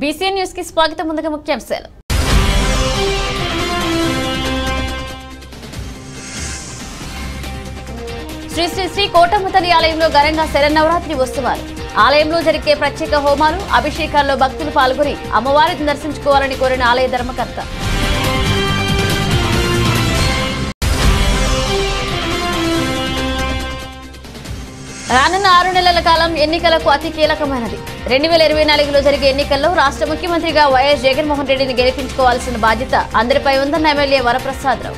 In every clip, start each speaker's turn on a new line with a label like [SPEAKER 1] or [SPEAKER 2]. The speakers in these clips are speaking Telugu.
[SPEAKER 1] బీసీఎన్ న్యూస్ కి స్వాగతం ముందుగా ముఖ్యాంశాలు శ్రీ శ్రీ శ్రీ కోటమ్మ తల్లి ఆలయంలో ఘనంగా శరన్నవరాత్రి ఉత్సవాలు ఆలయంలో జరిగే ప్రత్యేక హోమాలు అభిషేకాల్లో భక్తులు పాల్గొని అమ్మవారిని దర్శించుకోవాలని కోరిన ఆలయ ధర్మకర్త రానున్న ఆరు నెలల కాలం ఎన్నికలకు అతి కీలకమైనది రెండు వేల ఇరవై నాలుగులో జరిగే ఎన్నికల్లో రాష్ట్ర ముఖ్యమంత్రిగా వైఎస్ జగన్మోహన్ రెడ్డిని గెలిపించుకోవాల్సిన బాధ్యత అందరిపై ఉందన్న ఎమ్మెల్యే వరప్రసాదరావు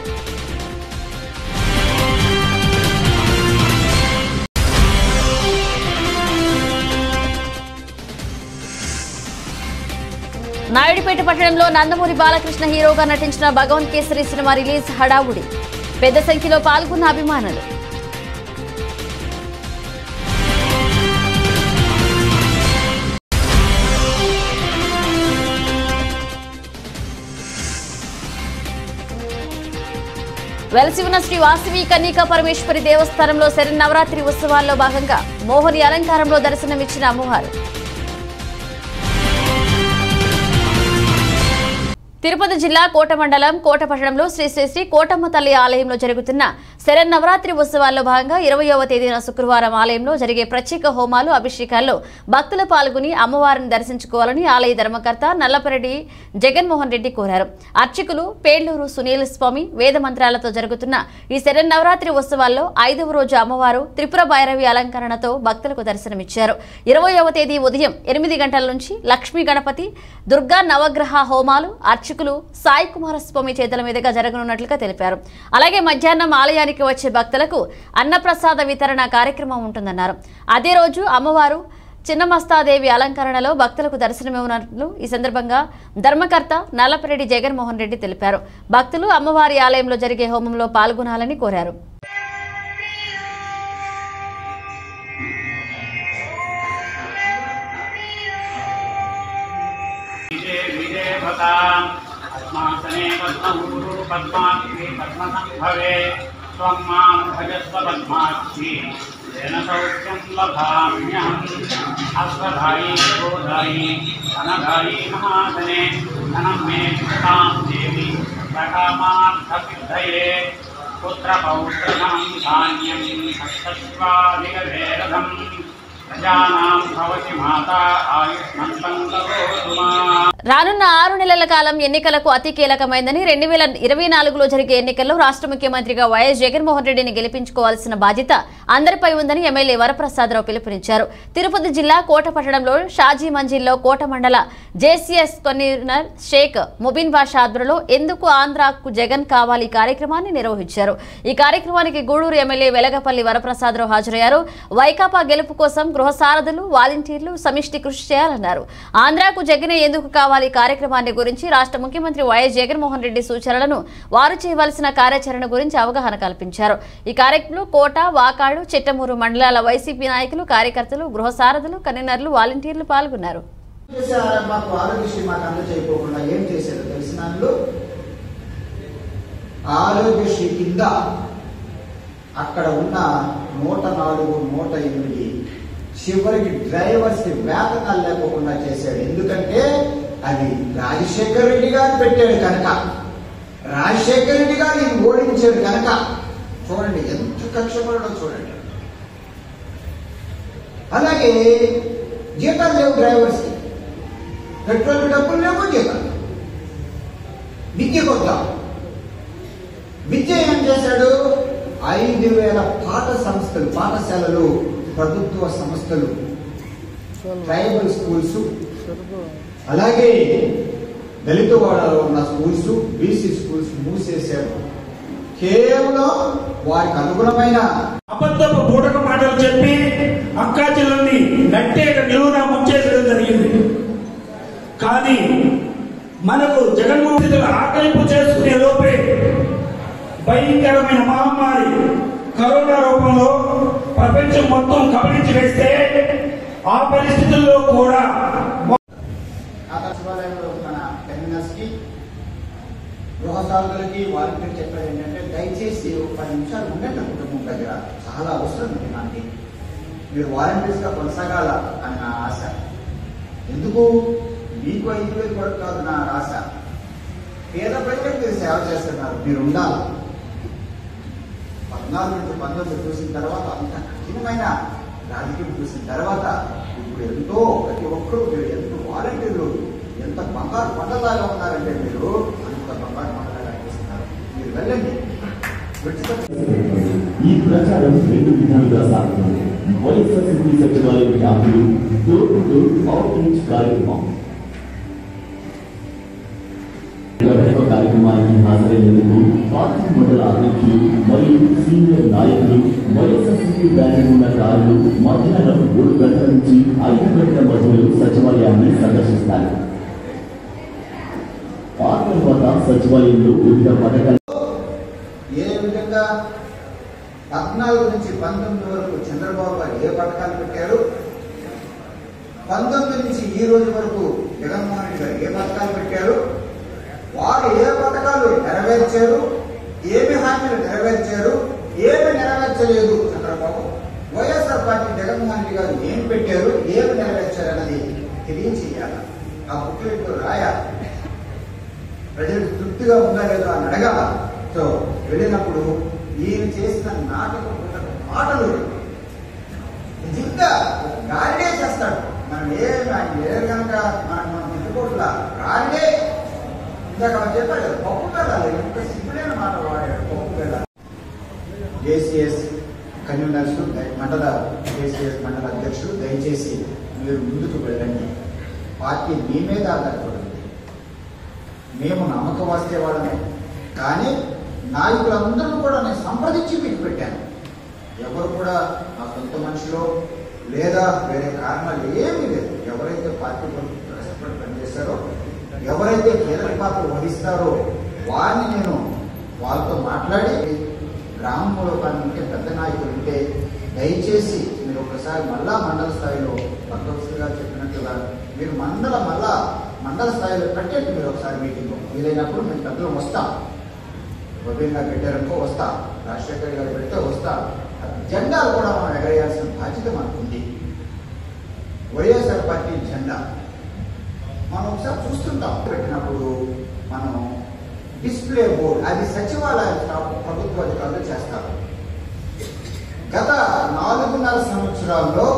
[SPEAKER 1] నాయుడుపేట పట్టణంలో నందమూరి బాలకృష్ణ హీరోగా నటించిన భగవంత్ కేసరి సినిమా రిలీజ్ హడావుడి పెద్ద సంఖ్యలో పాల్గొన్న అభిమానులు వెలసి ఉన్న శ్రీ వాసవి కన్యకా పరమేశ్వరి దేవస్థానంలో శరన్నవరాత్రి ఉత్సవాల్లో భాగంగా మోహని అలంకారంలో దర్శనమిచ్చిన అమ్మవారు తిరుపతి జిల్లా కోట మండలం కోట పట్టణంలో శ్రీ శ్రీ శ్రీ కోటమ్మ తల్లి ఆలయంలో జరుగుతున్న శరన్నవరాత్రి ఉత్సవాల్లో భాగంగా ఇరవయవ తేదీన శుక్రవారం ఆలయంలో జరిగే ప్రత్యేక హోమాలు అభిషేకాల్లో భక్తులు పాల్గొని అమ్మవారిని దర్శించుకోవాలని ఆలయ ధర్మకర్త నల్లపరెడ్డి జగన్మోహన్ రెడ్డి కోరారు అర్చకులు పేళ్లూరు సునీల్ స్వామి వేద మంత్రాలతో జరుగుతున్న ఈ శరన్నవరాత్రి ఉత్సవాల్లో ఐదవ రోజు అమ్మవారు త్రిపుర భైరవి అలంకరణతో భక్తులకు దర్శనమిచ్చారు ఇరవయవ తేదీ ఉదయం ఎనిమిది గంటల నుంచి లక్ష్మీ గణపతి దుర్గా నవగ్రహ హోమాలు అర్చకులు సాయి కుమారస్వామి చేతుల మీదుగా జరగనున్నట్లుగా తెలిపారు అలాగే మధ్యాహ్నం ఆలయానికి వచ్చే భక్తులకు అన్నప్రసాద వితరణ కార్యక్రమం ఉంటుందన్నారు అదే రోజు అమ్మవారు చిన్నమస్తాదేవి అలంకరణలో భక్తులకు దర్శనమివ్వనున్నట్లు ఈ సందర్భంగా ధర్మకర్త నల్లపరెడ్డి జగన్మోహన్ రెడ్డి తెలిపారు భక్తులు అమ్మవారి ఆలయంలో జరిగే హోమంలో పాల్గొనాలని కోరారు
[SPEAKER 2] విజయ విజయభతాం పద్మాసనే పద్మగురు పద్మాక్షి పద్మసంభవే త్వం మాం భజస్వ పద్మాక్షి జన సౌఖ్యం లభామ్యహం అశ్వధాయి గోధాయి ధనధాయి మహాధనే ధనం మే కృతాం దేవి సకామార్థసిద్ధయే పుత్రపౌత్రధనం ధాన్యం సప్తస్వాధికభేరథం ప్రజానాం భవతి మాతా ఆయుష్మంతం కరోతు మా
[SPEAKER 1] రానున్న ఆరు నెలల కాలం ఎన్నికలకు అతి కీలకమైందని రెండు వేల ఇరవై నాలుగులో జరిగే ఎన్నికల్లో రాష్ట్ర ముఖ్యమంత్రిగా వైఎస్ జగన్మోహన్ రెడ్డిని గెలిపించుకోవాల్సిన బాధ్యత అందరిపై ఉందని ఎమ్మెల్యే వరప్రసాదరావు పిలుపునిచ్చారు తిరుపతి జిల్లా కోట పట్టణంలో షాజీ మంజిల్లో కోట మండల జేసీఎస్ కన్వీనర్ షేక్ ముబిన్ బాషా ఆధ్వర్యంలో ఎందుకు ఆంధ్రాకు జగన్ కావాలి కార్యక్రమాన్ని నిర్వహించారు ఈ కార్యక్రమానికి గూడూరు ఎమ్మెల్యే వెలగపల్లి వరప్రసాదరావు హాజరయ్యారు వైకాపా గెలుపు కోసం గృహ సారథులు వాలంటీర్లు సమిష్టి కృషి చేయాలన్నారు ఆంధ్రాకు జగనే ఎందుకు కావాలి కార్యక్రమాన్ని గురించి రాష్ట్ర ముఖ్యమంత్రి వైఎస్ జగన్మోహన్ రెడ్డి సూచనలను వారు చేయవలసిన కార్యాచరణ గురించి అవగాహన కల్పించారు ఈ కార్యక్రమంలో కోట వాకాడు చిట్టమూరు మండలాల వైసీపీ నాయకులు కార్యకర్తలు గృహ సారథులు కన్వీనర్లు వాలంటీర్లు పాల్గొన్నారు
[SPEAKER 3] చేశారా మాకు ఆరోగ్యశ్రీ మాకు అందజేయకోకుండా ఏం చేశారో తెలిసిన వాళ్ళు ఆరోగ్యశ్రీ కింద అక్కడ ఉన్న నూట నాలుగు నూట ఎనిమిది చివరికి డ్రైవర్స్ కి వేతనాలు లేకోకుండా చేశాడు ఎందుకంటే అది రాజశేఖర రెడ్డి గారు పెట్టాడు కనుక రాజశేఖర రెడ్డి గారు ఇది ఓడించాడు కనుక చూడండి ఎంత కక్షపడో చూడండి అలాగే జీతాలు లేవు డ్రైవర్స్ కి పెట్రోల్ డబ్బులు లేవు జీతాలు విద్య కొత్త విద్య ఏం చేశాడు ఐదు వేల పాఠ సంస్థలు పాఠశాలలు ప్రభుత్వ సంస్థలు ట్రైబల్ స్కూల్స్ అలాగే దళిత వాడలో ఉన్న స్కూల్స్ బీసీ స్కూల్స్ మూసేశారు కేవలం వారికి అనుగుణమైన
[SPEAKER 4] అబద్ధపు బూటక మాటలు చెప్పి అక్కా చెల్లెల్ని నట్టేట నిలువున ముంచేసడం జరిగింది కానీ మనకు జగన్మోహన్ రెడ్డి ఆకలింపు చేసుకునే లోపే భయంకరమైన మహమ్మారి కరోనా రూపంలో ప్రపంచం మొత్తం కబలించి వేస్తే ఆ పరిస్థితుల్లో కూడా
[SPEAKER 3] ఆ సచివాలయంలో మన టెర్మినల్స్ కి గృహసారులకి వాలంటీర్ చెప్పేది ఏంటంటే దయచేసి ఒక పది నిమిషాలు ఉండండి కుటుంబం దగ్గర చాలా అవసరం ఉంది మనకి మీరు వాలంటీర్స్ గా కొనసాగాల అని నా ఆశ ఎందుకు మీకు ఐదు వేలు కూడా కాదు నా ఆశ పేద ప్రజలకు మీరు సేవ చేస్తున్నారు మీరు ఉండాలి పద్నాలుగు నుంచి పంతొమ్మిది చూసిన తర్వాత అంత కఠినమైన రాజకీయం చూసిన తర్వాత ఇప్పుడు ఎంతో ప్రతి ఒక్కరూ మీరు ఎంత వాలంటీర్లు ఎంత బంగారు పంటలాగా ఉన్నారంటే మీరు అంత బంగారు పంటలాగా అనిపిస్తున్నారు మీరు వెళ్ళండి విడిచిపెట్టండి.
[SPEAKER 5] ఈ ప్రచారం రెండు విధాలుగా సాగుతుంది వైఎస్ఆర్సీపీ సచివాలయం వ్యాపులు door to door outreach కార్యక్రమం గొప్ప కార్యక్రమానికి హాజరైనందుకు పార్టీ మండల అధ్యక్షులు మరియు సీనియర్ నాయకులు వైఎస్ఆర్సీపీ బ్యానర్ ఉన్న కారులు మధ్యాహ్నం మూడు గంటల నుంచి ఐదు గంటల మధ్యలో సచివాలయాన్ని సందర్శిస్తారు ఆ తర్వాత సచివాలయంలో వివిధ పథకాలు
[SPEAKER 3] ఏ విధంగా పద్నాలుగు నుంచి పంతొమ్మిది వరకు చంద్రబాబు గారు ఏ పథకాలు పెట్టారు పంతొమ్మిది నుంచి ఈ రోజు వరకు జగన్మోహన్ రెడ్డి గారు ఏ పథకాలు పెట్టారు వారు ఏ పథకాలు నెరవేర్చారు ఏమి హామీలు నెరవేర్చారు ఏమి నెరవేర్చలేదు చంద్రబాబు వైఎస్ఆర్ పార్టీ జగన్మోహన్ రెడ్డి గారు ఏం పెట్టారు ఏమి నెరవేర్చారు అన్నది తెలియచేయాలి ఆ బుక్లెట్ రాయాలి ప్రజలకు తృప్తిగా ఉందా లేదా అని అడగాల సో వెళ్ళినప్పుడు ఈయన చేసిన నాటకం మాటలు నిజంగా ఒక గాలిడే చేస్తాడు మనం ఏమి ఆయన లేరు కనుక మనం మనం తిట్టుకోట్లా గాలిడే ఇందాక మనం చెప్పారు కదా పప్పు వెళ్ళాలి ఎంత సిగ్గులైన మాట వాడాడు పప్పు వెళ్ళాలి జేసీఎస్ కన్వీనర్స్ మండల జేసీఎస్ మండల అధ్యక్షులు దయచేసి మీరు ముందుకు వెళ్ళండి పార్టీ మీ మీద ఆధారపడింది మేము నమ్మకం వస్తే వాళ్ళమే కానీ నాయకులందరూ కూడా నేను సంప్రదించి మీకు పెట్టాను ఎవరు కూడా నా సొంత మనుషులు లేదా వేరే కారణాలు ఏమీ లేదు ఎవరైతే పార్టీ కొరకు కష్టపడి పనిచేశారో ఎవరైతే కీలక పాత్ర వహిస్తారో వారిని నేను వాళ్ళతో మాట్లాడి గ్రామంలో కానీ ఉంటే పెద్ద నాయకులు ఉంటే దయచేసి మీరు ఒకసారి మళ్ళా మండల స్థాయిలో భక్తవత్సలు గారు చెప్పినట్టుగా మీరు మండల మళ్ళా మండల స్థాయిలో పెట్టండి మీరు ఒకసారి మీటింగ్ వీలైనప్పుడు మేము పెద్దలు వస్తాం గోవింద్ గారు పెట్టారనుకో వస్తా రాజశేఖర్ గారు పెడితే వస్తా జెండాలు కూడా మనం ఎగరేయాల్సిన బాధ్యత మనకు ఉంది వైఎస్ఆర్ పార్టీ జెండా మనం ఒకసారి చూస్తుంటాం పెట్టినప్పుడు మనం డిస్ప్లే బోర్డ్ అది సచివాలయ స్టాఫ్ ప్రభుత్వ అధికారులు చేస్తారు గత నాలుగున్నర సంవత్సరాల్లో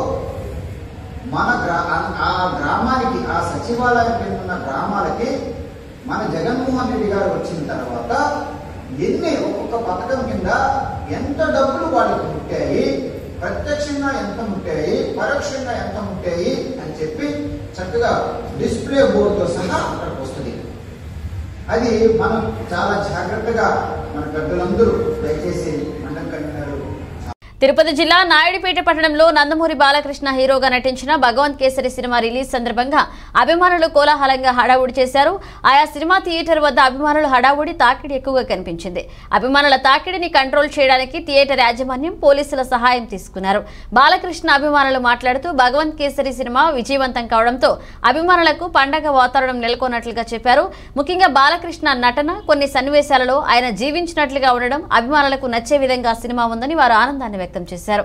[SPEAKER 3] మన గ్రా ఆ- ఆ గ్రామానికి ఆ సచివాలయం కింద ఉన్న గ్రామాలకి మన జగన్మోహన్ రెడ్డి గారు వచ్చిన తర్వాత ఎన్ని ఒక్కొక్క పథకం కింద ఎంత డబ్బులు వాళ్ళకి ముట్టాయి ప్రత్యక్షంగా ఎంత ముట్టాయి పరోక్షంగా ఎంత ముట్టాయి అని చెప్పి చక్కగా డిస్ప్లే బోర్డుతో సహా అక్కడికి వస్తుంది అది మనం చాలా జాగ్రత్తగా మన పెద్దలందరూ దయచేసి మండల కన్వీనర్
[SPEAKER 1] తిరుపతి జిల్లా నాయుడుపేట పట్టణంలో నందమూరి బాలకృష్ణ హీరోగా నటించిన భగవంత్ కేసరి సినిమా రిలీజ్ సందర్భంగా అభిమానులు కోలాహలంగా హడావుడి చేశారు ఆయా సినిమా థియేటర్ వద్ద అభిమానుల హడావుడి తాకిడి ఎక్కువగా కనిపించింది అభిమానుల తాకిడిని కంట్రోల్ చేయడానికి థియేటర్ యాజమాన్యం పోలీసుల సహాయం తీసుకున్నారు బాలకృష్ణ అభిమానులు మాట్లాడుతూ భగవంత్ కేసరి సినిమా విజయవంతం కావడంతో అభిమానులకు పండగ వాతావరణం నెలకొన్నట్లుగా చెప్పారు ముఖ్యంగా బాలకృష్ణ నటన కొన్ని సన్నివేశాలలో ఆయన జీవించినట్లుగా ఉండడం అభిమానులకు నచ్చే విధంగా సినిమా ఉందని వారు ఆనందాన్ని వ్యక్తం చేశారు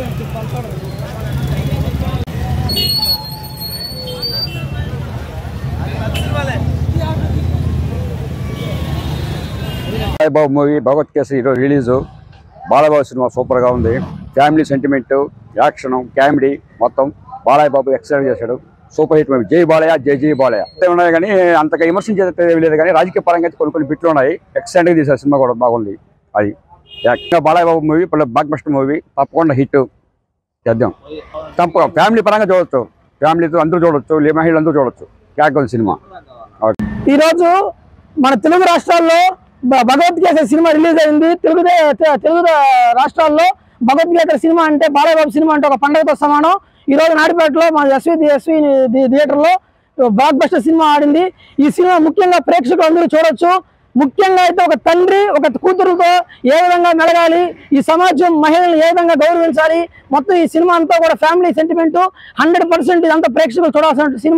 [SPEAKER 6] బాలబాబు మూవీ భగవత్ కేసరి ఈరోజు రిలీజు బాలబాబు సినిమా సూపర్గా ఉంది ఫ్యామిలీ సెంటిమెంట్ యాక్షన్ కామెడీ మొత్తం బాలయ్య బాబు ఎక్సలెంట్ చేశాడు సూపర్ హిట్ మూవీ జై బాలయ్య జై జై బాలయ్య అంతే ఉన్నాయి కానీ అంతగా విమర్శించేది ఏమీ లేదు కానీ రాజకీయ పరంగా అయితే కొన్ని కొన్ని బిట్లు ఉన్నాయి ఎక్సలెంట్గా తీశారు సినిమా కూడా బాగుంది అది యాక్చువల్గా Balayya Babu movie blockbuster movie తప్పకుండా హిట్ చేద్దాం తప్ప ఫ్యామిలీ పరంగా చూడొచ్చు ఫ్యామిలీతో అందరూ చూడొచ్చు లే మహిళలు అందరూ చూడొచ్చు క్యాక్ సినిమా
[SPEAKER 7] ఈరోజు మన తెలుగు రాష్ట్రాల్లో భ- భగవద్గీత సినిమా రిలీజ్ అయింది తెలుగు దే- తె- తెలుగు రా- రాష్ట్రాల్లో భగవద్గీత సినిమా అంటే బాలయ్యబాబు సినిమా అంటే ఒక పండుగతో సమానం ఈ రోజు నాడిపేటలో మన ఎస్వి ఎస్వి థియేటర్లో బ్లాక్ బస్టర్ సినిమా ఆడింది ఈ సినిమా ముఖ్యంగా ప్రేక్షకులు అందరూ చూడొచ్చు ముఖ్యంగా అయితే ఒక తండ్రి ఒక కూతురుతో ఏ విధంగా మెలగాలి ఈ సమాజం మహిళలను ఏ విధంగా గౌరవించాలి మొత్తం ఈ సినిమా అంతా కూడా ఫ్యామిలీ సెంటిమెంట్ హండ్రెడ్ పర్సెంట్ ఇదంతా ప్రేక్షకులు చూడాల్సిన సినిమా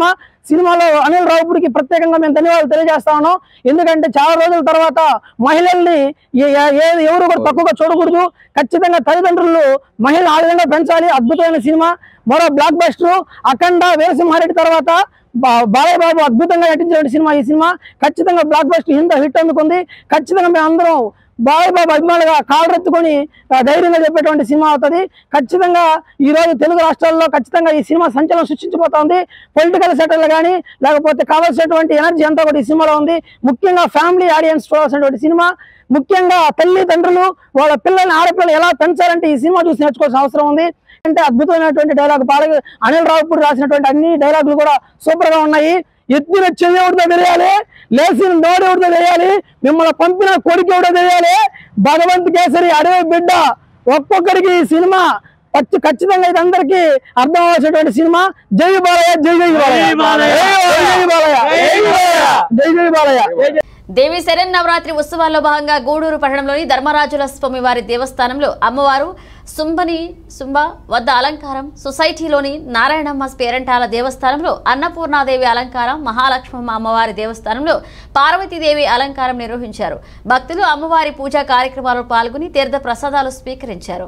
[SPEAKER 7] సినిమాలో అనిల్ రావుపుడికి ప్రత్యేకంగా మేము ధన్యవాదాలు తెలియజేస్తా ఉన్నాం ఎందుకంటే చాలా రోజుల తర్వాత మహిళల్ని ఏ- ఏ- ఏ- ఎవరు కూడా తక్కువగా చూడకూడదు ఖచ్చితంగా తల్లిదండ్రులు మహిళ ఆ విధంగా పెంచాలి అద్భుతమైన సినిమా మరో బ్లాక్ బస్టర్ అఖండ వీరసింహారెడ్డి తర్వాత బా- బాలయ్య బాబు అద్భుతంగా నటించిన సినిమా ఈ సినిమా ఖచ్చితంగా బ్లాక్ బస్టర్ ఇంత హిట్ అందుకుంది ఖచ్చితంగా మేము అందరం బాలయ్య బాబు అభిమానులుగా కాళ్ళెత్తుకొని ఆ, ధైర్యంగా చెప్పేటువంటి సినిమా అవుతుంది ఖచ్చితంగా ఈ రోజు తెలుగు రాష్ట్రాల్లో ఖచ్చితంగా ఈ సినిమా సంచలనం సృష్టించబోతోంది పొలిటికల్ సెటర్లు కానీ లేకపోతే కావాల్సినటువంటి ఎనర్జీ అంతా కూడా ఈ సినిమాలో ఉంది ముఖ్యంగా ఫ్యామిలీ ఆడియన్స్ చూడాల్సినటువంటి సినిమా ముఖ్యంగా తల్లిదండ్రులు వాళ్ళ పిల్లల్ని ఆడపిల్లలు ఎలా పెంచాలంటే ఈ సినిమా చూసి నేర్చుకోవాల్సిన అవసరం ఉంది అంటే అద్భుతమైనటువంటి డైలాగ్ బాల అనిల్ రావుపూడి రాసినటువంటి అన్ని డైలాగులు కూడా సూపర్ గా ఉన్నాయి ఎత్తిన చెయ్యి ఎవరితో తెలియాలి లేచిన నోడు ఎవరితో తెలియాలి మిమ్మల్ని పంపిన కొడుకు ఎవడో తెలియాలి భగవంత్ కేసరి అడవి బిడ్డ ఒక్కొక్కరికి ఈ సినిమా ఖచ్చి- ఖచ్చితంగా ఇది అందరికి అర్థం అవ్వాల్సినటువంటి సినిమా జై బాలయ్య జై జై బాలయ్య జై జై బాలయ్య జై జై బాలయ్య
[SPEAKER 1] దేవి శరణ్ నవరాత్రి ఉత్సవాల్లో భాగంగా గూడూరు పట్టణంలోని ధర్మరాజుల స్వామి వారి దేవస్థానంలో అమ్మవారు సుంబని సుంబ వద్ద అలంకారం సొసైటీలోని నారాయణమ్మ పేరంటాల దేవస్థానంలో అన్నపూర్ణాదేవి అలంకారం మహాలక్ష్మమ్మ అమ్మవారి దేవస్థానంలో పార్వతీదేవి అలంకారం నిర్వహించారు భక్తులు అమ్మవారి పూజా కార్యక్రమాల్లో పాల్గొని తీర్థ ప్రసాదాలు స్వీకరించారు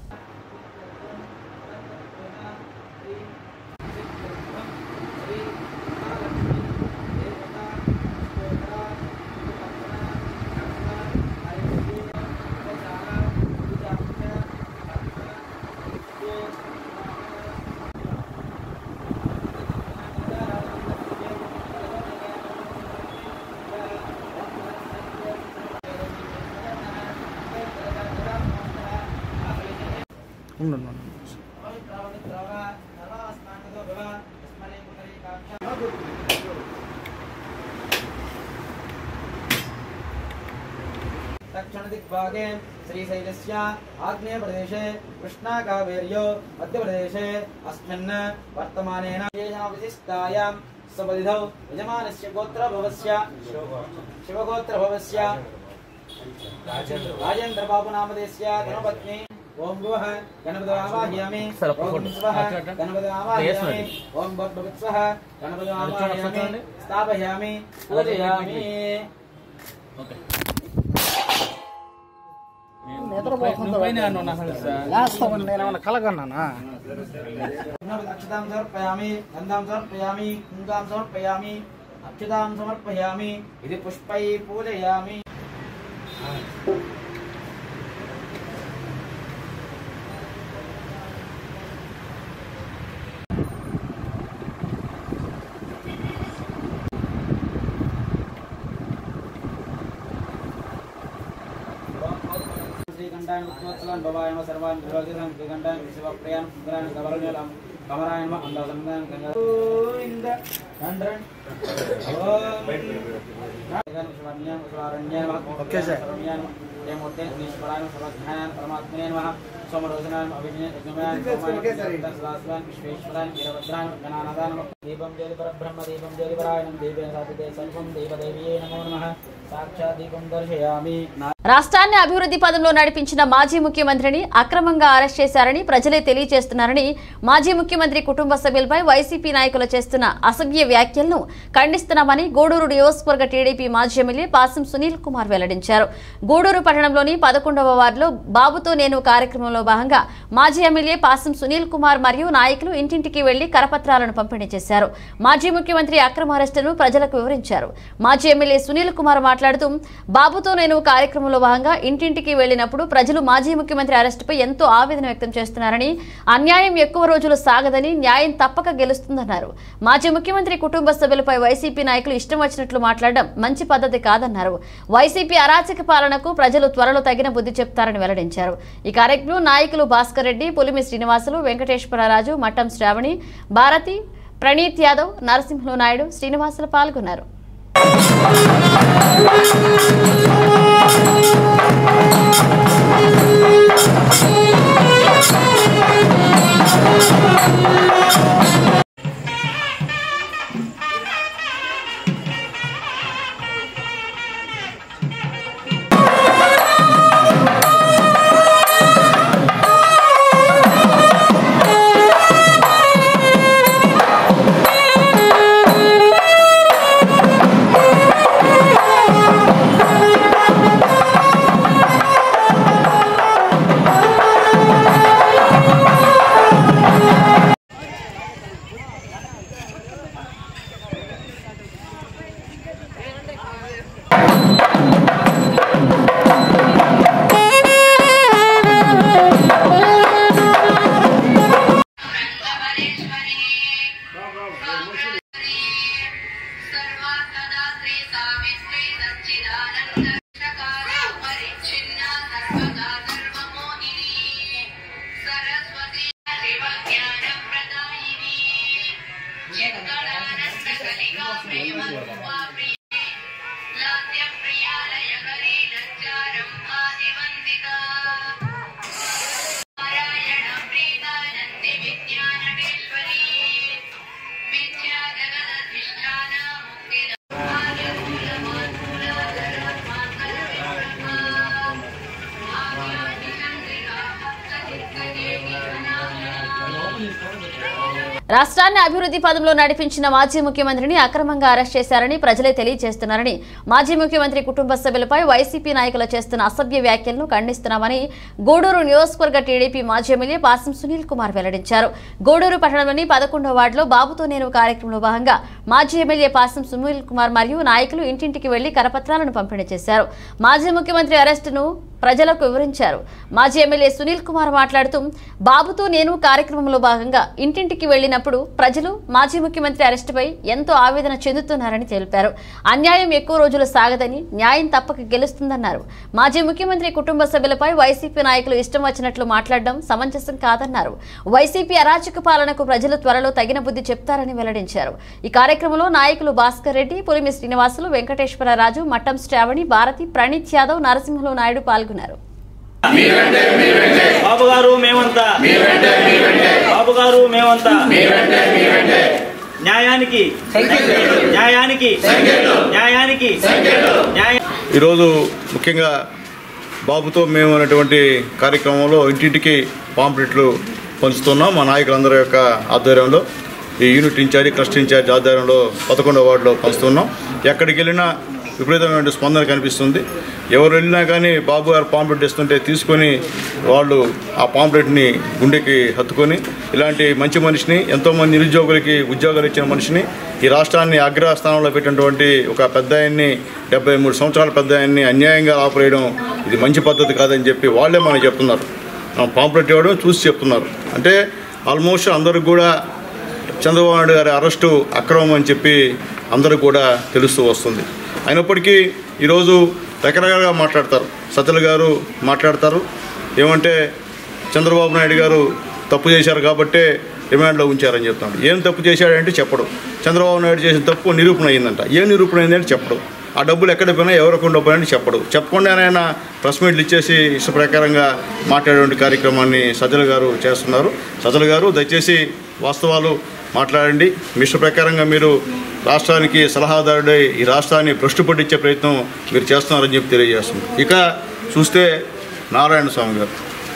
[SPEAKER 8] दक्षिणदिग्भागे श्रीशैलस्य आग्नेयप्रदेशे कृष्णाकावेर्यो मध्यप्रदेशे अस्मिन् वर्तमानेन विशिष्टायां सपदिधौ यजमानस्य गोत्रभवस्य शिवगोत्रभवस्य राजेन्द्रबाबुनामधेयस्य धर्मपत्नी ओम भुवः गणपति आवाहयामि ओम स्वः गणपति आवाहयामि ओम भगवत्स्वः गणपति आवाहयामि स्थापयामि पूजयामि अक्षतां समर्पयामि गन्धां समर्पयामि कुङ्कां समर्पयामि अक्षतां समर्पयामि इति पुष्पैः पूजयामि శ్రీకంఠాయన ఉత్వత్సలాన్ భవాయమ సర్వాన్ విరోధితాన్ శ్రీకంఠాయన శివప్రియాన్ సుందరాయన గవరణ్యలం కమరాయన అందాసందాన్ గంగా గోవింద దండ్రన్ ఓం శివన్యం శివారణ్యం ఓకే సార్ జయమూర్తే ఈశ్వరాయ సర్వజ్ఞాన పరమాత్మనే నమః సోమరోజనాయ అభిజ్ఞ యజ్ఞమయాయ సోమాయ సదాశివాన్ విశ్వేశ్వరాయ వీరభద్రాయ గణానాదాన దీపం జ్యోతి పరబ్రహ్మ దీపం జ్యోతి పరాయణం దీపేన సాధితే సర్వం దేవదేవీయే నమో నమః సాక్షాత్ దీపం దర్శయామి
[SPEAKER 1] రాష్ట్రాన్ని అభివృద్ధి పదంలో నడిపించిన మాజీ ముఖ్యమంత్రిని అక్రమంగా అరెస్ట్ చేశారని ప్రజలే తెలియజేస్తున్నారని మాజీ ముఖ్యమంత్రి కుటుంబ సభ్యులపై వైసీపీ నాయకులు చేస్తున్న అసభ్య వ్యాఖ్యలను ఖండిస్తున్నామని గూడూరు నియోజకవర్గ టీడీపీ మాజీ ఎమ్మెల్యే పాసం సునీల్ కుమార్ వెల్లడించారు గూడూరు పట్టణంలోని పదకొండవ వార్డులో బాబుతో నేను కార్యక్రమంలో భాగంగా మాజీ ఎమ్మెల్యే పాసం సునీల్ కుమార్ మరియు నాయకులు ఇంటింటికి వెళ్లి కరపత్రాలను పంపిణీ చేశారు మాజీ ముఖ్యమంత్రి అక్రమ అరెస్టును ప్రజలకు వివరించారు మాజీ ఎమ్మెల్యే సునీల్ కుమార్ మాట్లాడుతూ బాబుతో నేను కార్యక్రమంలో భాగంగా ఇంటింటికి వెళ్లినప్పుడు ప్రజలు మాజీ ముఖ్యమంత్రి అరెస్టుపై ఎంతో ఆవేదన వ్యక్తం చేస్తున్నారని అన్యాయం ఎక్కువ రోజులు సాగదని న్యాయం తప్పక గెలుస్తుందన్నారు మాజీ ముఖ్యమంత్రి కుటుంబ సభ్యులపై వైసీపీ నాయకులు ఇష్టం వచ్చినట్లు మాట్లాడడం మంచి పద్ధతి కాదన్నారు వైసీపీ అరాచక పాలనకు ప్రజలు త్వరలో తగిన బుద్ధి చెప్తారని వెల్లడించారు ఈ కార్యక్రమంలో నాయకులు భాస్కర్ రెడ్డి పులిమి శ్రీనివాసులు వెంకటేశ్వరరాజు మట్టం శ్రావణి భారతి ప్రణీత్ యాదవ్ నరసింహులు నాయుడు శ్రీనివాసులు పాల్గొన్నారు
[SPEAKER 9] Thank
[SPEAKER 1] రాష్ట్రాన్ని అభివృద్ధి పదంలో నడిపించిన మాజీ ముఖ్యమంత్రిని అక్రమంగా అరెస్ట్ చేశారని ప్రజలే తెలియజేస్తున్నారని మాజీ ముఖ్యమంత్రి కుటుంబ సభ్యులపై వైసీపీ నాయకులు చేస్తున్న అసభ్య వ్యాఖ్యలను ఖండిస్తున్నామని గూడూరు నియోజకవర్గ టీడీపీ మాజీ ఎమ్మెల్యే పాసం సునీల్ కుమార్ వెల్లడించారు గూడూరు పట్టణంలోని పదకొండవ వార్డులో బాబుతో నేను కార్యక్రమంలో భాగంగా మాజీ ఎమ్మెల్యే పాసం సునీల్ కుమార్ మరియు నాయకులు ఇంటింటికి వెళ్లి కరపత్రాలను పంపిణీ చేశారు మాజీ ముఖ్యమంత్రి అరెస్టును ప్రజలకు వివరించారు మాజీ ఎమ్మెల్యే సునీల్ కుమార్ మాట్లాడుతూ బాబుతో నేను కార్యక్రమంలో భాగంగా ఇంటింటికి వెళ్లినప్పుడు ప్రజలు మాజీ ముఖ్యమంత్రి అరెస్టుపై ఎంతో ఆవేదన చెందుతున్నారని తెలిపారు అన్యాయం ఎక్కువ రోజులు సాగదని న్యాయం తప్పక గెలుస్తుందన్నారు మాజీ ముఖ్యమంత్రి కుటుంబ సభ్యులపై వైసీపీ నాయకులు ఇష్టం వచ్చినట్లు మాట్లాడడం సమంజసం కాదన్నారు వైసీపీ అరాచక పాలనకు ప్రజలు త్వరలో తగిన బుద్ధి చెప్తారని వెల్లడించారు ఈ కార్యక్రమంలో నాయకులు భాస్కర్ రెడ్డి పులిమి శ్రీనివాసులు వెంకటేశ్వరరాజు మట్టం శ్రావణి భారతి ప్రణీత్ యాదవ్ నరసింహులు నాయుడు పాల్గొన్నారు
[SPEAKER 9] బాబు గారు మేమంతా బాబు గారు మేమంతా న్యాయానికి న్యాయానికి న్యాయానికి న్యాయ
[SPEAKER 10] ఈరోజు ముఖ్యంగా బాబుతో మేము అనేటువంటి కార్యక్రమంలో ఇంటింటికి పాంప్లెట్లు పంచుతున్నాం మా నాయకులందరి యొక్క ఆధ్వర్యంలో ఈ యూనిట్ ఇన్ఛార్జి క్లస్టర్ ఇన్ఛార్జ్ ఆధ్వర్యంలో పదకొండవ వార్డులో పంచుతున్నాం ఎక్కడికి వెళ్ళినా విపరీతమైన స్పందన కనిపిస్తుంది ఎవరు వెళ్ళినా కానీ బాబు గారు పాంప్లెట్ ఇస్తుంటే తీసుకొని వాళ్ళు ఆ పాంప్లెట్ని గుండెకి హత్తుకొని ఇలాంటి మంచి మనిషిని ఎంతోమంది నిరుద్యోగులకి ఉద్యోగాలు ఇచ్చిన మనిషిని ఈ రాష్ట్రాన్ని అగ్రస్థానంలో పెట్టినటువంటి ఒక పెద్ద ఆయన్ని డెబ్బై మూడు సంవత్సరాల పెద్ద ఆయన్ని అన్యాయంగా ఆపరేయడం ఇది మంచి పద్ధతి కాదని చెప్పి వాళ్ళే మనకు చెప్తున్నారు ఆ పాంప్లెట్ ఇవ్వడం చూసి చెప్తున్నారు అంటే ఆల్మోస్ట్ అందరికి కూడా చంద్రబాబు నాయుడు గారి అరెస్టు అక్రమం అని చెప్పి అందరికి కూడా తెలుస్తూ వస్తుంది అయినప్పటికీ ఈరోజు రకరకాలుగా మాట్లాడతారు సత్యల గారు మాట్లాడతారు ఏమంటే చంద్రబాబు నాయుడు గారు తప్పు చేశారు కాబట్టే రిమాండ్లో ఉంచారని చెప్తున్నాడు ఏం తప్పు చేశాడంటే చెప్పడు చంద్రబాబు నాయుడు చేసిన తప్పు నిరూపణ అయిందంట ఏం నిరూపణ అయిందంటే చెప్పడు ఆ డబ్బులు ఎక్కడ పోయినా ఎవరికి డబ్బులు అని చెప్పడు చెప్పకుండానే ఆయన ప్రెస్ మీట్లు ఇచ్చేసి ఇష్ట ప్రకారంగా మాట్లాడేటువంటి కార్యక్రమాన్ని సజ్జల గారు చేస్తున్నారు సజ్జల గారు దయచేసి వాస్తవాలు మాట్లాడండి మీ ఇష్ట ప్రకారంగా మీరు రాష్ట్రానికి సలహాదారుడై ఈ రాష్ట్రాన్ని భ్రష్టు పట్టించే ప్రయత్నం మీరు చేస్తున్నారని చెప్పి తెలియజేస్తుంది ఇక చూస్తే నారాయణ స్వామి గారు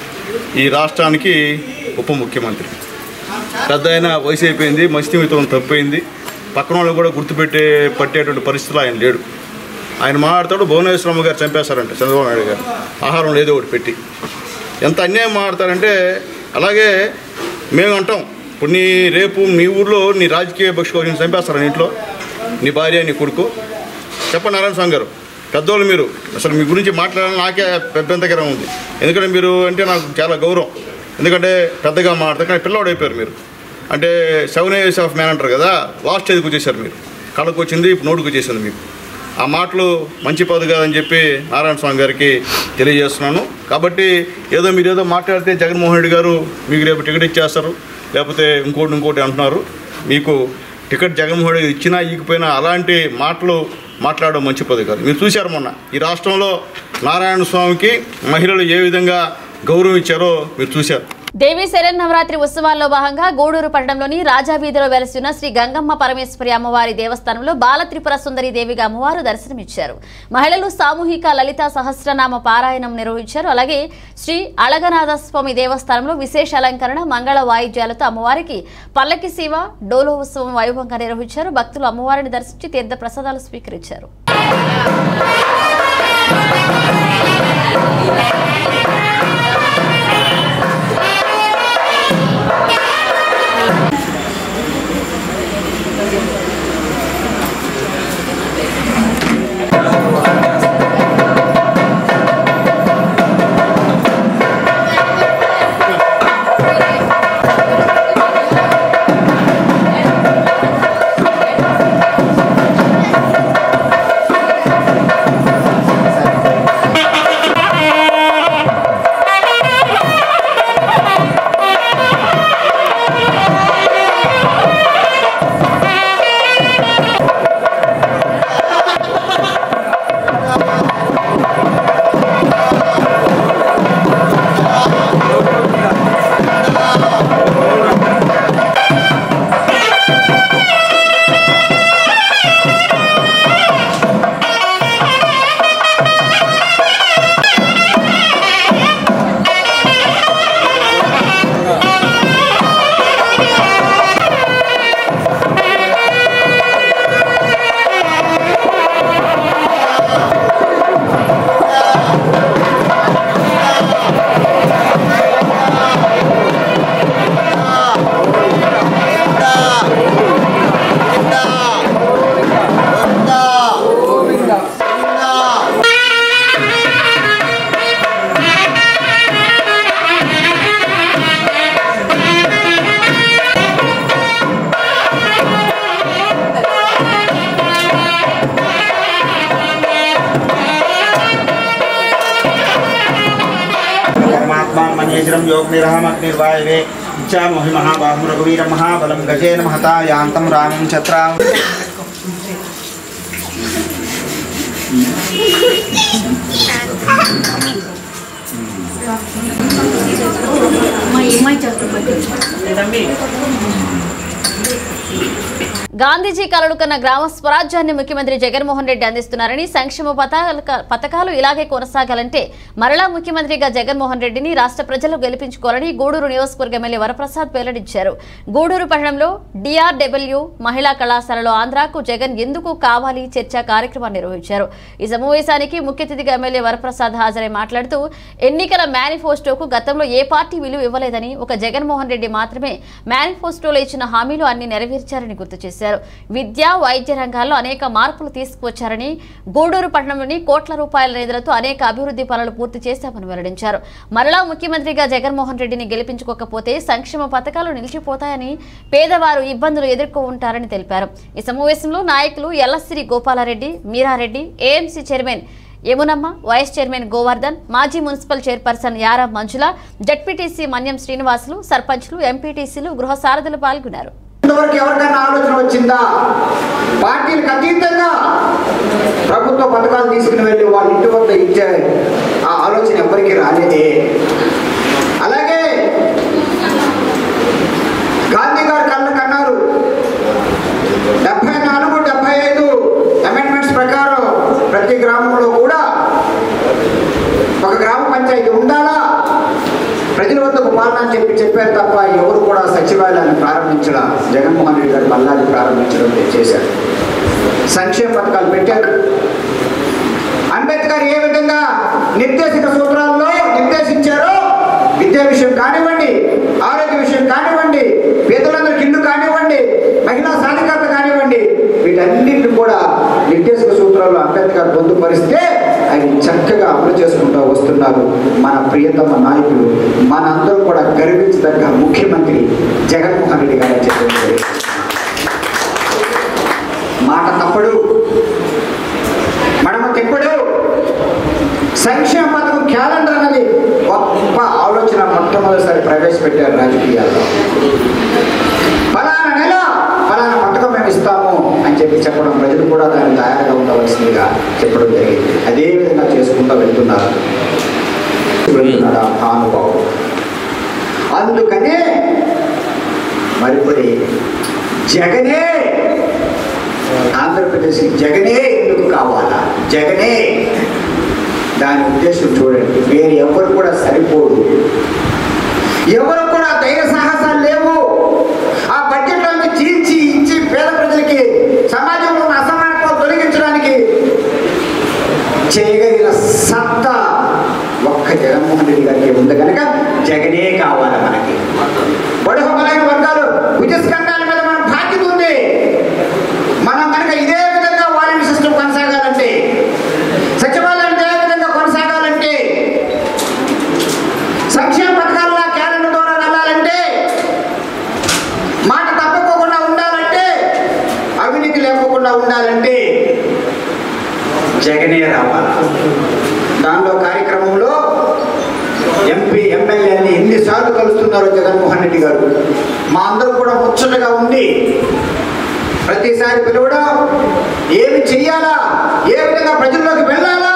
[SPEAKER 10] ఈ రాష్ట్రానికి ఉప ముఖ్యమంత్రి పెద్ద అయిన వయసు అయిపోయింది మస్తిమితం తప్పిపోయింది పక్కన వాళ్ళు కూడా గుర్తుపెట్టే పట్టేటువంటి పరిస్థితులు ఆయన లేడు ఆయన మాట్లాడతాడు భువనేశ్వరమ్మ గారు చంపేశారంట చంద్రబాబు నాయుడు గారు ఆహారం లేదో ఒకటి పెట్టి ఎంత అన్యాయం మాట్లాడతారంటే అలాగే మేము అంటాం ఇప్పుడు నీ రేపు నీ ఊర్లో నీ రాజకీయ పక్షుకో నేను చంపేస్తారా నీ ఇంట్లో నీ భార్య నీ కొడుకు చెప్పండి నారాయణ స్వామి గారు పెద్దోళ్ళు మీరు అసలు మీ గురించి మాట్లాడాలని నాకే పెద్దంతకరం ఉంది ఎందుకంటే మీరు అంటే నాకు చాలా గౌరవం ఎందుకంటే పెద్దగా మాట్లాడతారు కానీ పిల్లవాడు అయిపోయారు మీరు అంటే సెవెన్ ఇయర్స్ ఆఫ్ మ్యాన్ అంటారు కదా లాస్ట్ స్టేజ్కి వచ్చేసారు మీరు కళ్ళకు వచ్చింది ఇప్పుడు నోటుకు వచ్చేసింది మీకు ఆ మాటలు మంచి పదు కాదని చెప్పి నారాయణ స్వామి గారికి తెలియజేస్తున్నాను కాబట్టి ఏదో మీరు ఏదో మాట్లాడితే జగన్మోహన్ రెడ్డి గారు మీకు రేపు టికెట్ ఇచ్చేస్తారు లేకపోతే ఇంకోటి ఇంకోటి అంటున్నారు మీకు టికెట్ జగన్మోహన్ రెడ్డి ఇచ్చినా ఇకపోయినా అలాంటి మాటలు మాట్లాడడం మంచి పది కాదు మీరు చూశారు మొన్న ఈ రాష్ట్రంలో నారాయణ స్వామికి మహిళలు ఏ విధంగా గౌరవం ఇచ్చారో మీరు చూశారు
[SPEAKER 1] దేవి శరన్నవరాత్రి ఉత్సవాల్లో భాగంగా గూడూరు పట్టణంలోని రాజావీధిలో వెలసిన శ్రీ గంగమ్మ పరమేశ్వరి అమ్మవారి దేవస్థానంలో బాల త్రిపుర సుందరి దేవిగా అమ్మవారు దర్శనమిచ్చారు మహిళలు సామూహిక లలిత సహస్రనామ పారాయణం నిర్వహించారు అలాగే శ్రీ అళగనాథ స్వామి దేవస్థానంలో విశేష అలంకరణ మంగళ వాయిద్యాలతో అమ్మవారికి పల్లకి సేవ డోలో ఉత్సవం వైభవంగా నిర్వహించారు భక్తులు అమ్మవారిని దర్శించి తీర్థ ప్రసాదాలు స్వీకరించారు
[SPEAKER 11] Thank
[SPEAKER 8] योगनिरहमग्निर्वायवे इच्छामोहि महाबाहुरघुवीरं महाबलं गजेन महता यान्तं रामं छत्रां
[SPEAKER 1] గాంధీజీ కలలు కన్న గ్రామ స్వరాజ్యాన్ని ముఖ్యమంత్రి జగన్మోహన్ రెడ్డి అందిస్తున్నారని సంక్షేమ పథకాల పథకాలు ఇలాగే కొనసాగాలంటే మరలా ముఖ్యమంత్రిగా జగన్మోహన్ రెడ్డిని రాష్ట్ర ప్రజలు గెలిపించుకోవాలని గూడూరు నియోజకవర్గ ఎమ్మెల్యే వరప్రసాద్ వెల్లడించారు గూడూరు పట్టణంలో డిఆర్డబ్ల్యూ మహిళా కళాశాలలో ఆంధ్రాకు జగన్ ఎందుకు కావాలి చర్చా కార్యక్రమాన్ని నిర్వహించారు ఈ సమావేశానికి ముఖ్య అతిథిగా ఎమ్మెల్యే వరప్రసాద్ హాజరై మాట్లాడుతూ ఎన్నికల మేనిఫెస్టోకు గతంలో ఏ పార్టీ విలువ ఇవ్వలేదని ఒక జగన్మోహన్ రెడ్డి మాత్రమే మేనిఫెస్టోలో ఇచ్చిన హామీలు అన్ని నెరవేర్చారని గుర్తు చేశారు విద్య వైద్య రంగాల్లో అనేక మార్పులు తీసుకువచ్చారని గూడూరు పట్టణంలోని కోట్ల రూపాయల నిధులతో అనేక అభివృద్ధి పనులు పూర్తి చేశామని వెల్లడించారు మరలా ముఖ్యమంత్రిగా జగన్మోహన్ రెడ్డిని గెలిపించుకోకపోతే సంక్షేమ పథకాలు నిలిచిపోతాయని పేదవారు ఇబ్బందులు ఎదుర్కొ ఉంటారని తెలిపారు ఈ సమావేశంలో నాయకులు Ellasiri Gopalareddy Meerareddy AMC chairman Yamunamma vice chairman Govardhan మాజీ మున్సిపల్ చైర్పర్సన్ యారా మంజుల జడ్పీటీసీ మన్యం శ్రీనివాసులు సర్పంచ్లు ఎంపీటీసీలు గృహ సారథులు పాల్గొన్నారు
[SPEAKER 3] ఇంతవరకు ఎవరికైనా ఆలోచన వచ్చిందా పార్టీలకు అతీతంగా ప్రభుత్వ పథకాలు తీసుకుని వెళ్ళి వాళ్ళ ఇంటి వద్ద ఇచ్చే ఆ ఆలోచన ఎవరికి రాలేదే అలాగే గాంధీ గారు కళ్ళ కన్నారు డెబ్బై నాలుగు డెబ్బై ఐదు అమెండ్మెంట్స్ ప్రకారం ప్రతి గ్రామంలో కూడా ఒక గ్రామ పంచాయతీ ఉండాలా ప్రజల వద్దకు పాలన అని చెప్పి చెప్పారు తప్ప ఎవరు కూడా సచివాలయాన్ని ప్రారంభించడం జగన్మోహన్ రెడ్డి గారు మళ్ళీ అది ప్రారంభించడం లేదు చేశారు సంక్షేమ పథకాలు పెట్టారు అంబేద్కర్ ఏ విధంగా నిర్దేశిక సూత్రాల్లో నిర్దేశించారో విద్యా విషయం కానివ్వండి ఆరోగ్య విషయం కానివ్వండి పేదలందరికీ ఇల్లు కానివ్వండి మహిళా సాధికారత కానివ్వండి వీటన్నిటిని కూడా నిర్దేశక సూత్రాల్లో అంబేద్కర్ పొందుపరిస్తే ఆయన చక్కగా అమలు చేసుకుంటూ వస్తున్నారు మన ప్రియతమ నాయకులు మనందరూ కూడా గర్వించదగ్గ ముఖ్యమంత్రి జగన్మోహన్ రెడ్డి గారు చెప్పారు మాట తప్పడు మనము తెప్పుడు సంక్షేమ పథకం క్యాలెండర్ అనేది గొప్ప ఆలోచన మొట్టమొదటిసారి ప్రవేశపెట్టారు రాజకీయాల్లో ఫలానా నెల ఫలానా పథకం మేము ఇస్తాము అని చెప్పి చెప్పడం ప్రజలు కూడా దాన్ని తయారుగా ఉండవలసిందిగా చెప్పడం జరిగింది అదే విధంగా చేసుకుంటూ వెళ్తున్నారు వెళ్తున్నాడు ఆ మహానుభావుడు అందుకనే మరిపడి జగనే ఆంధ్రప్రదేశ్ జగనే ఎందుకు కావాలా జగనే దాని ఉద్దేశం చూడండి వేరు ఎవరు కూడా సరిపోదు ఎవరు కూడా ధైర్య సాహసాలు లేవు ఆ బడ్జెట్లను చీల్చి ఇచ్చి పేద ప్రజలకి సమాజంలో ఉన్న అసమానత్వాలు తొలగించడానికి చేయగలిగిన సత్తా ఒక్క జగన్మోహన్ రెడ్డి గారికి ఉంది కనుక జగనే కావాలి మనకి బడుగు బలైన వర్గాలు భుజస్కంధాల మీద మన బాధ్యత ఉంది మనం కనుక ఇదే విధంగా వాలంటీ సిస్టమ్ కొనసాగాలంటే సచివాలయం ఇదే విధంగా కొనసాగాలంటే సంక్షేమ పథకాల క్యాలెండర్ ద్వారా వెళ్ళాలంటే మాట తప్పకోకుండా ఉండాలంటే అవినీతి లేకోకుండా ఉండాలంటే జగనే రావాలి దానిలో కార్యక్రమంలో ఎంపీ ఎమ్మెల్యేని ఎన్నిసార్లు కలుస్తున్నారో జగన్మోహన్ రెడ్డి గారు మా అందరూ కూడా ముచ్చటగా ఉంది ప్రతిసారి పిలవడం ఏమి చెయ్యాలా ఏ విధంగా ప్రజల్లోకి వెళ్ళాలా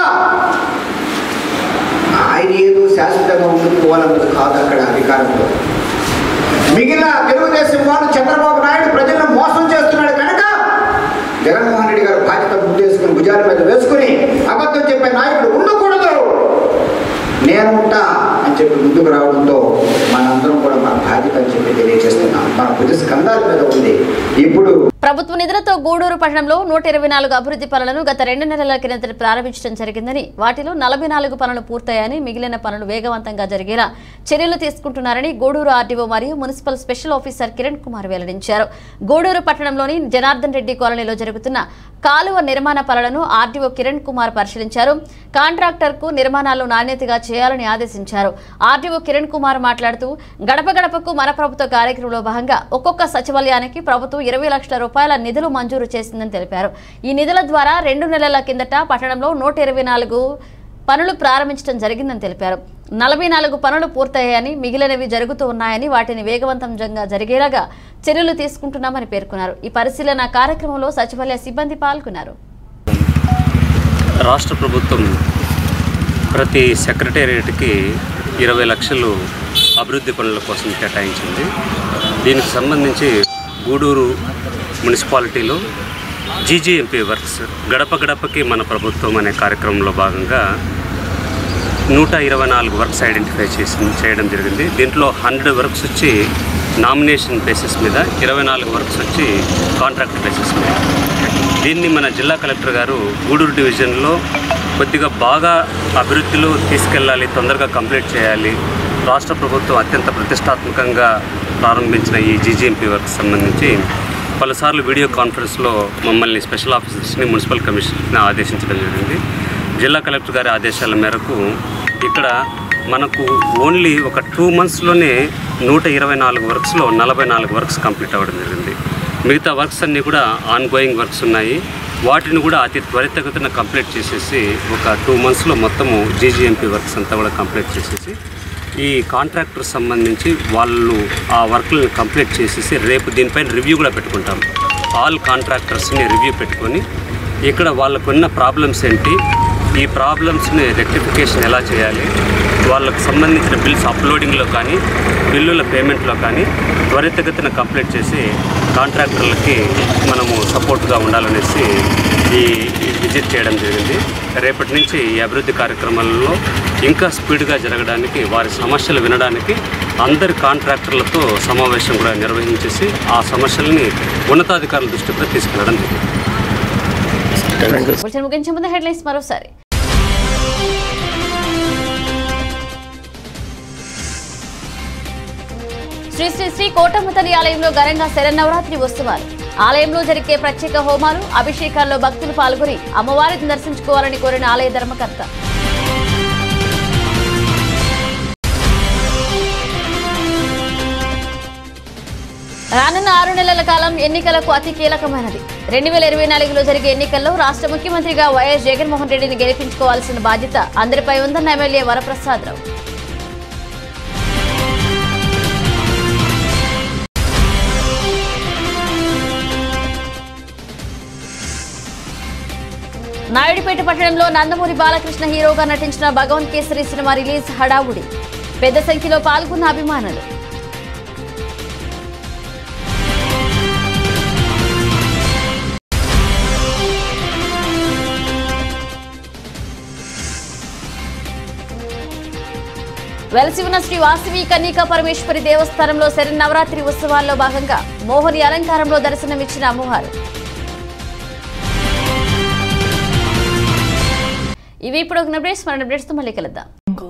[SPEAKER 3] ఆయన ఏదో శాశ్వతంగా ఉండిపోవాలన్నది కాదు అక్కడ అధికారంలో మిగిలిన తెలుగుదేశం వాళ్ళు చంద్రబాబు నాయుడు ప్రజలను మోసం చేస్తున్నాడు కనుక జగన్మోహన్ రెడ్డి గారు బాధ్యత ముద్దేసుకుని భుజాల మీద వేసుకుని అబద్ధం చెప్పే నాయకుడు ఉండకూడదు నేను ఉంటా అని చెప్పి ముందుకు రావడంతో మనందరం కూడా మన బాధ్యత అని చెప్పి తెలియజేస్తున్నాం మన భుజ స్కంధాల మీద ఉంది ఇప్పుడు
[SPEAKER 1] ప్రభుత్వ నిధులతో గూడూరు పట్టణంలో నూట ఇరవై నాలుగు అభివృద్ధి పనులను గత రెండు నెలల కిందట ప్రారంభించడం జరిగిందని వాటిలో నలభై నాలుగు పనులు పూర్తయ్యాయని మిగిలిన పనులు వేగవంతంగా జరిగేలా చర్యలు తీసుకుంటున్నారని గూడూరు ఆర్డీఓ మరియు municipal special officer Kiran Kumar వెల్లడించారు గూడూరు పట్టణంలోని జనార్దన్ రెడ్డి కాలనీలో జరుగుతున్న కాలువ నిర్మాణ పనులను ఆర్డీఓ కిరణ్ కుమార్ పరిశీలించారు కాంట్రాక్టర్ కు నిర్మాణాలు నాణ్యతగా చేయాలని ఆదేశించారు ఆర్డీఓ కిరణ్ కుమార్ మాట్లాడుతూ గడప గడపకు మన ప్రభుత్వ కార్యక్రమంలో భాగంగా ఒక్కొక్క సచివాలయానికి ప్రభుత్వం ఇరవై లక్షల రూపాయల నిధులు మంజూరు చేసిందని తెలిపారు ఈ నిధుల ద్వారా రెండు నెలల కిందట పట్టణంలో నూట ఇరవై నాలుగు పనులు ప్రారంభించడం జరిగిందని తెలిపారు నలభై నాలుగు పనులు పూర్తయ్యాయని మిగిలినవి జరుగుతూ ఉన్నాయని వాటిని వేగవంతంగా జరిగేలాగా చర్యలు తీసుకుంటున్నామని పేర్కొన్నారు ఈ పరిశీలన కార్యక్రమంలో సచివాలయ సిబ్బంది పాల్గొన్నారు
[SPEAKER 11] రాష్ట్ర ప్రభుత్వం ప్రతి సెక్రటేరియట్కి ఇరవై లక్షలు అభివృద్ధి పనుల కోసం కేటాయించింది దీనికి సంబంధించి గూడూరు మున్సిపాలిటీలో జీజీఎంపీ వర్క్స్ గడప గడపకి మన ప్రభుత్వం అనే కార్యక్రమంలో భాగంగా నూట ఇరవై నాలుగు వర్క్స్ ఐడెంటిఫై చేసి చేయడం జరిగింది దీంట్లో హండ్రెడ్ వర్క్స్ వచ్చి నామినేషన్ బేసిస్ మీద ఇరవై నాలుగు వర్క్స్ వచ్చి కాంట్రాక్ట్ బేసిస్ మీద దీన్ని మన జిల్లా కలెక్టర్ గారు గూడూరు డివిజన్లో కొద్దిగా బాగా అభివృద్ధిలో తీసుకెళ్ళాలి తొందరగా కంప్లీట్ చేయాలి రాష్ట్ర ప్రభుత్వం అత్యంత ప్రతిష్టాత్మకంగా ప్రారంభించిన ఈ జీజీఎంపీ వర్క్ సంబంధించి పలుసార్లు వీడియో కాన్ఫరెన్స్లో మమ్మల్ని స్పెషల్ ఆఫీసర్స్ని మున్సిపల్ కమిషనర్ని ఆదేశించడం జరిగింది జిల్లా కలెక్టర్ గారి ఆదేశాల మేరకు ఇక్కడ మనకు ఓన్లీ ఒక టూ మంత్స్లోనే నూట ఇరవై నాలుగు వర్క్స్లో నలభై నాలుగు వర్క్స్ కంప్లీట్ అవ్వడం జరిగింది మిగతా వర్క్స్ అన్నీ కూడా ఆన్ గోయింగ్ వర్క్స్ ఉన్నాయి వాటిని కూడా అతి త్వరితగతిన కంప్లీట్ చేసేసి ఒక టూ మంత్స్లో మొత్తము జీజీఎంపీ వర్క్స్ అంతా కూడా కంప్లీట్ చేసేసి ఈ కాంట్రాక్టర్ సంబంధించి వాళ్ళు ఆ వర్క్లను కంప్లీట్ చేసేసి రేపు దీనిపైన రివ్యూ కూడా పెట్టుకుంటాం ఆల్ కాంట్రాక్టర్స్ని రివ్యూ పెట్టుకొని ఇక్కడ వాళ్ళకున్న ప్రాబ్లమ్స్ ఏంటి ఈ ప్రాబ్లమ్స్ని రెక్టిఫికేషన్ ఎలా చేయాలి వాళ్ళకు సంబంధించిన బిల్స్ అప్లోడింగ్లో కానీ బిల్లుల పేమెంట్లో కానీ త్వరితగతిన కంప్లీట్ చేసి కాంట్రాక్టర్లకి మనము సపోర్ట్గా ఉండాలనేసి ఈ ఈ విజిట్ చేయడం జరిగింది రేపటి నుంచి ఈ అభివృద్ధి కార్యక్రమాలలో ఇంకా స్పీడ్గా జరగడానికి వారి సమస్యలు వినడానికి అందరి కాంట్రాక్టర్లతో సమావేశం కూడా నిర్వహించేసి ఆ సమస్యల్ని ఉన్నతాధికారుల దృష్టికి కూడా తీసుకెళ్లడం జరిగింది
[SPEAKER 1] బులెటిన్ ముగించే ముందు హెడ్లైన్స్ మరోసారి శ్రీ శ్రీ శ్రీ కోటమ్మ తల్లి ఆలయంలో ఘనంగా శరన్నవరాత్రి ఉత్సవాలు ఆలయంలో జరిగే ప్రత్యేక హోమాలు అభిషేకాల్లో భక్తులు పాల్గొని అమ్మవారిని దర్శించుకోవాలని కోరిన ఆలయ ధర్మకర్త రానున్న ఆరు నెలల కాలం ఎన్నికలకు అతి కీలకమైనది రెండు వేల ఇరవై నాలుగులో జరిగే ఎన్నికల్లో రాష్ట్ర ముఖ్యమంత్రిగా వైఎస్ జగన్మోహన్ రెడ్డిని గెలిపించుకోవాల్సిన బాధ్యత అందరిపై ఉందన్న ఎమ్మెల్యే వరప్రసాదరావు నాయుడుపేట పట్టణంలో నందమూరి బాలకృష్ణ హీరోగా నటించిన భగవంత్ కేసరి సినిమా రిలీజ్ హడావుడి పెద్ద సంఖ్యలో పాల్గొన్న అభిమానులు వెలసి ఉన్న శ్రీ వాసవి కన్యకా పరమేశ్వరి దేవస్థానంలో శరన్నవరాత్రి ఉత్సవాల్లో భాగంగా మోహని అలంకారంలో దర్శనమిచ్చిన అమ్మవారు ఇవి ఇప్పుడు ఒక అప్డేట్స్ మన అప్డేట్స్తో మళ్ళీ కలుద్దాం